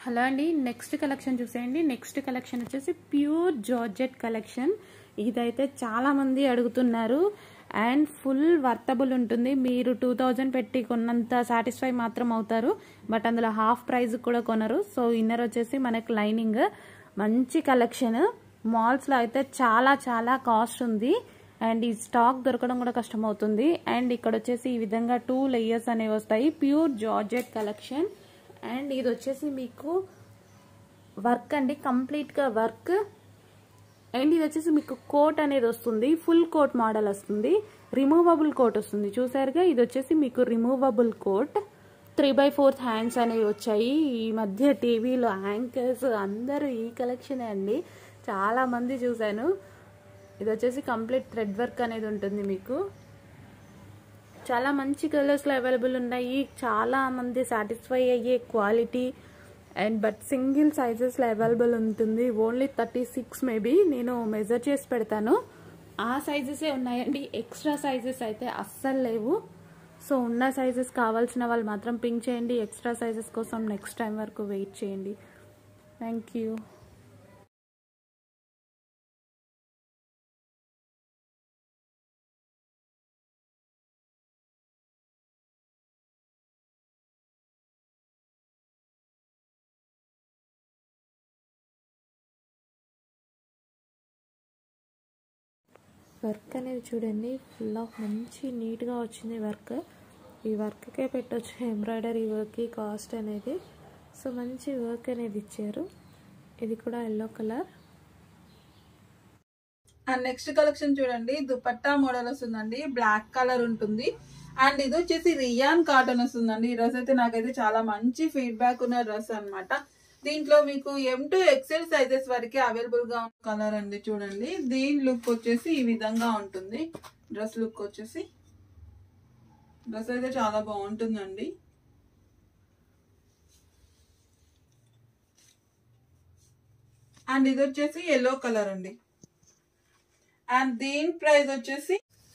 hello అండి next collection చూసేయండి next collection వచ్చేసి ప్యూర్ జార్జెట్ కలెక్షన్ ఇదైతే చాలా మంది అడుగుతున్నారు అండ్ ఫుల్ వర్తబుల్ ఉంటుంది మీరు టూ థౌజండ్ పెట్టి కొన్నంత సాటిస్ఫై మాత్రం అవుతారు బట్ అందులో హాఫ్ ప్రైస్ కూడా కొనరు సో ఇన్నర్ వచ్చేసి మనకి లైనింగ్ మంచి కలెక్షన్ మాల్స్లో అయితే చాలా చాలా కాస్ట్ ఉంది అండ్ ఈ స్టాక్ దొరకడం కూడా కష్టం అవుతుంది అండ్ ఇక్కడ వచ్చేసి ఈ విధంగా టూ లేయర్స్ అనేవి వస్తాయి ప్యూర్ జార్జెట్ కలెక్షన్ అండ్ ఇది వచ్చేసి మీకు వర్క్ అండి కంప్లీట్గా వర్క్ అండ్ ఇది వచ్చేసి మీకు కోట్ అనేది వస్తుంది ఫుల్ కోట్ మోడల్ వస్తుంది రిమూవబుల్ కోట్ వస్తుంది చూసారుగా ఇది వచ్చేసి మీకు removable coat three by fourth hands అనేవి వచ్చాయి ఈ మధ్య టీవీలో యాంకర్స్ అందరూ ఈ కలెక్షనే అండి చాలా మంది చూశాను ఇది వచ్చేసి కంప్లీట్ థ్రెడ్ వర్క్ అనేది ఉంటుంది మీకు చాలా మంచి కలర్స్లో అవైలబుల్ ఉన్నాయి చాలా మంది సాటిస్ఫై అయ్యే క్వాలిటీ అండ్ బట్ సింగిల్ సైజెస్లో అవైలబుల్ ఉంటుంది ఓన్లీ థర్టీ సిక్స్ మేబీ నేను మెజర్ చేసి పెడతాను ఆ సైజెసే ఉన్నాయండి ఎక్స్ట్రా సైజెస్ అయితే అస్సలు లేవు సో ఉన్న సైజెస్ కావాల్సిన వాళ్ళు మాత్రం పింక్ చేయండి ఎక్స్ట్రా సైజెస్ కోసం నెక్స్ట్ టైం వరకు వెయిట్ చేయండి థ్యాంక్ యూ వర్క్ అనేది చూడండి ఫుల్ ఆఫ్ మంచి నీట్గా వచ్చింది వర్క్ ఈ వర్క్కే పెట్టొచ్చు ఎంబ్రాయిడరీ వర్క్కి కాస్ట్ అనేది సో మంచి వర్క్ అనేది ఇచ్చారు ఇది కూడా yellow colour and next collection చూడండి దుపట్టా మోడల్ వస్తుందండి బ్లాక్ కలర్ ఉంటుంది అండ్ ఇది వచ్చేసి రియాన్ కాటన్ వస్తుందండి ఈ డ్రెస్ అయితే నాకైతే చాలా మంచి ఫీడ్బ్యాక్ ఉన్న డ్రెస్ అన్నమాట దీంట్లో మీకు ఎం టు ఎక్సెల్ సైజెస్ వరకే అవైలబుల్ గా ఉన్న కలర్ అండి చూడండి దీని లుక్ వచ్చేసి ఈ విధంగా ఉంటుంది డ్రెస్ లుక్ వచ్చేసి డ్రెస్ అయితే చాలా బాగుంటుందండి అండ్ ఇది వచ్చేసి ఎల్లో కలర్ అండి అండ్ దీని ప్రైస్ వచ్చేసి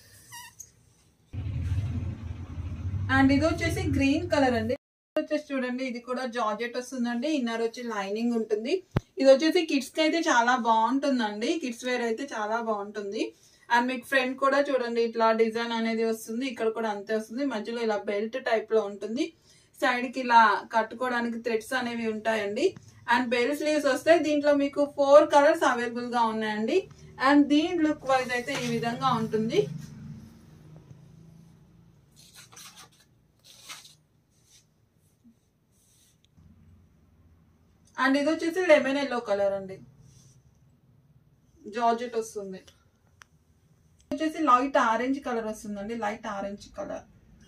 అండ్ ఇది వచ్చేసి గ్రీన్ కలర్ అండి ఇది వచ్చేసి చూడండి ఇది కూడా జార్జెట్ వస్తుందండి ఇన్నర్ వచ్చి లైనింగ్ ఉంటుంది ఇది వచ్చేసి కిడ్స్ కి అయితే చాలా బాగుంటుందండి కిడ్స్ వేర్ అయితే చాలా బాగుంటుంది అండ్ మీకు ఫ్రంట్ కూడా చూడండి ఇట్లా డిజైన్ అనేది వస్తుంది ఇక్కడ కూడా అంతే వస్తుంది మధ్యలో ఇలా బెల్ట్ టైప్ లో ఉంటుంది సైడ్ కి ఇలా కట్టుకోవడానికి థ్రెడ్స్ అనేవి ఉంటాయండి అండ్ బెల్ స్లీవ్స్ వస్తాయి దీంట్లో మీకు ఫోర్ కలర్స్ అవైలబుల్ గా ఉన్నాయండి అండ్ దీని లుక్ వైజ్ అయితే ఈ విధంగా ఉంటుంది అండ్ ఇది వచ్చేసి లెమన్ ఎల్లో కలర్ అండి జార్జెట్ వస్తుంది వచ్చేసి లైట్ ఆరెంజ్ కలర్ వస్తుందండి లైట్ ఆరెంజ్ కలర్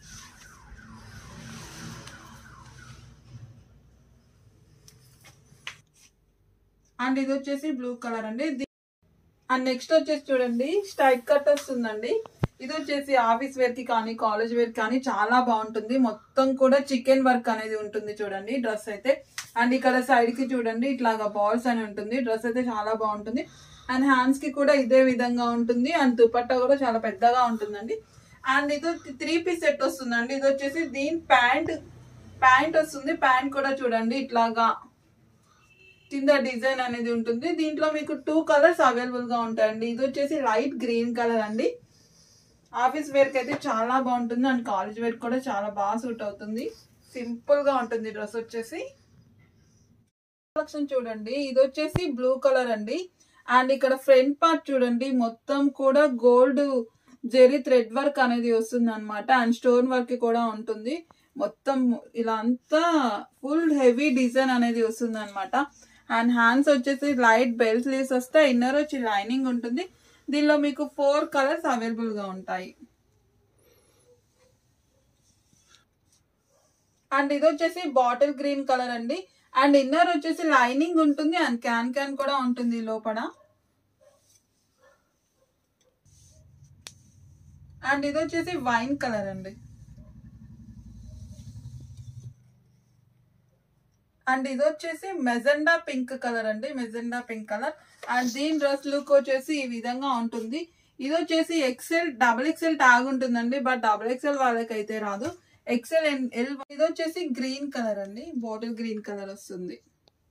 అండ్ ఇది వచ్చేసి బ్లూ కలర్ అండి అండ్ నెక్స్ట్ వచ్చేసి చూడండి స్ట్రైట్ కట్ వస్తుందండి ఇది వచ్చేసి ఆఫీస్ వేర్ కి కానీ కాలేజ్ వేర్ కానీ చాలా బాగుంటుంది మొత్తం కూడా చికెన్ వర్క్ అనేది ఉంటుంది చూడండి డ్రెస్ అయితే అండ్ ఇక్కడ సైడ్ కి చూడండి ఇట్లాగా బాల్స్ అని ఉంటుంది డ్రెస్ అయితే చాలా బాగుంటుంది అండ్ హ్యాండ్స్ కి కూడా ఇదే విధంగా ఉంటుంది అండ్ దుపట్టా కూడా చాలా పెద్దగా ఉంటుందండి అండ్ ఇది త్రీ పీస్ సెట్ వస్తుందండి ఇది వచ్చేసి దీని ప్యాంట్ ప్యాంట్ వస్తుంది ప్యాంట్ కూడా చూడండి ఇట్లాగా కింద డిజైన్ అనేది ఉంటుంది దీంట్లో మీకు టూ కలర్స్ అవైలబుల్ గా ఉంటాయండి ఇది వచ్చేసి లైట్ గ్రీన్ కలర్ అండి ఆఫీస్ వేర్ కి అయితే చాలా బాగుంటుంది అండ్ కాలేజ్ వేర్ కూడా చాలా బాగా సూట్ అవుతుంది సింపుల్ గా ఉంటుంది డ్రెస్ వచ్చేసి కలెక్షన్ చూడండి ఇది వచ్చేసి బ్లూ కలర్ అండి అండ్ ఇక్కడ ఫ్రంట్ పార్ట్ చూడండి మొత్తం కూడా గోల్డ్ జెరీ థ్రెడ్ వర్క్ అనేది వస్తుంది అనమాట అండ్ స్టోన్ వర్క్ కూడా ఉంటుంది మొత్తం ఇలా అంతా ఫుల్ హెవీ డిజైన్ అనేది వస్తుంది అనమాట అండ్ హ్యాండ్స్ వచ్చేసి లైట్ బెల్ స్లీవ్స్ వస్తాయి ఇన్నర్ వచ్చి లైనింగ్ ఉంటుంది దీనిలో మీకు ఫోర్ కలర్స్ అవైలబుల్ గా ఉంటాయి అండ్ ఇది వచ్చేసి బాటిల్ గ్రీన్ కలర్ అండి అండ్ ఇన్నర్ వచ్చేసి లైనింగ్ ఉంటుంది అండ్ క్యాన్ క్యాన్ కూడా ఉంటుంది లోపల అండ్ ఇది వచ్చేసి వైన్ కలర్ అండి అండ్ ఇది వచ్చేసి మెజెండా పింక్ కలర్ అండి మెజెండా పింక్ కలర్ అండ్ దీని డ్రెస్ లుక్ వచ్చేసి ఈ విధంగా ఉంటుంది ఇది వచ్చేసి ఎక్సెల్ డబుల్ ఎక్సెల్ ట్యాగ్ ఉంటుందండి బట్ డబుల్ ఎక్సెల్ వాళ్ళకైతే రాదు ఎక్సెల్ ఎల్ ఇది వచ్చేసి గ్రీన్ కలర్ అండి బాటిల్ గ్రీన్ కలర్ వస్తుంది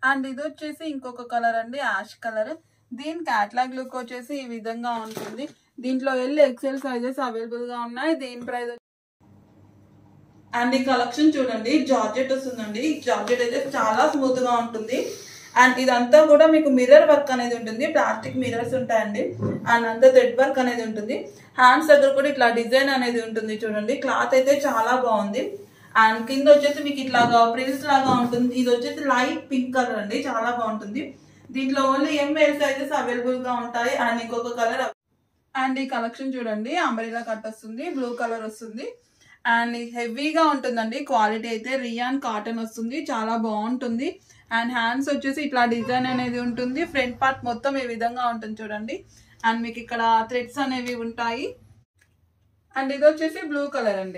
అండ్ ఇది వచ్చేసి ఇంకొక కలర్ అండి యాష్ కలర్ దీని క్యాట్లాగ్ లుక్ వచ్చేసి ఈ విధంగా ఉంటుంది దీంట్లో ఎల్ ఎక్సెల్ సైజెస్ అవైలబుల్ గా ఉన్నాయి దీని ప్రైస్ అండ్ ఈ కలెక్షన్ చూడండి జార్జెట్ వస్తుందండి ఈ జార్జెట్ అయితే చాలా స్మూత్ గా ఉంటుంది అండ్ ఇదంతా కూడా మీకు మిర్రర్ వర్క్ అనేది ఉంటుంది ప్లాస్టిక్ మిర్రర్స్ ఉంటాయండి అండ్ అంతా థ్రెడ్ వర్క్ అనేది ఉంటుంది హ్యాండ్స్ దగ్గర కూడా ఇట్లా డిజైన్ అనేది ఉంటుంది చూడండి క్లాత్ అయితే చాలా బాగుంది అండ్ కింద వచ్చేసి మీకు ఇట్లాగా ప్రిల్స్ లాగా ఉంటుంది ఇది వచ్చేసి లైట్ పింక్ కలర్ అండి చాలా బాగుంటుంది దీంట్లో ఓన్లీ ఎంఎల్ సైజెస్ అవైలబుల్ గా ఉంటాయి అండ్ ఇంకొక కలర్ అండ్ ఈ కలెక్షన్ చూడండి అంబ్రెలా కట్ వస్తుంది బ్లూ కలర్ వస్తుంది అండ్ హెవీగా ఉంటుందండి క్వాలిటీ అయితే రియాన్ కాటన్ వస్తుంది చాలా బాగుంటుంది అండ్ హ్యాండ్స్ వచ్చేసి ఇట్లా డిజైన్ అనేది ఉంటుంది ఫ్రంట్ పార్ట్ మొత్తం ఈ విధంగా ఉంటుంది చూడండి అండ్ మీకు ఇక్కడ థ్రెడ్స్ అనేవి ఉంటాయి అండ్ ఇది వచ్చేసి బ్లూ కలర్ అండి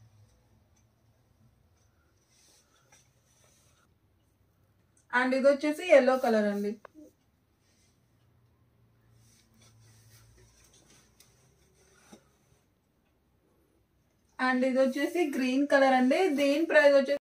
అండ్ ఇది వచ్చేసి ఎల్లో కలర్ అండి అండ్ ఇది వచ్చేసి గ్రీన్ కలర్ అండి దీని ప్రైస్ వచ్చేసి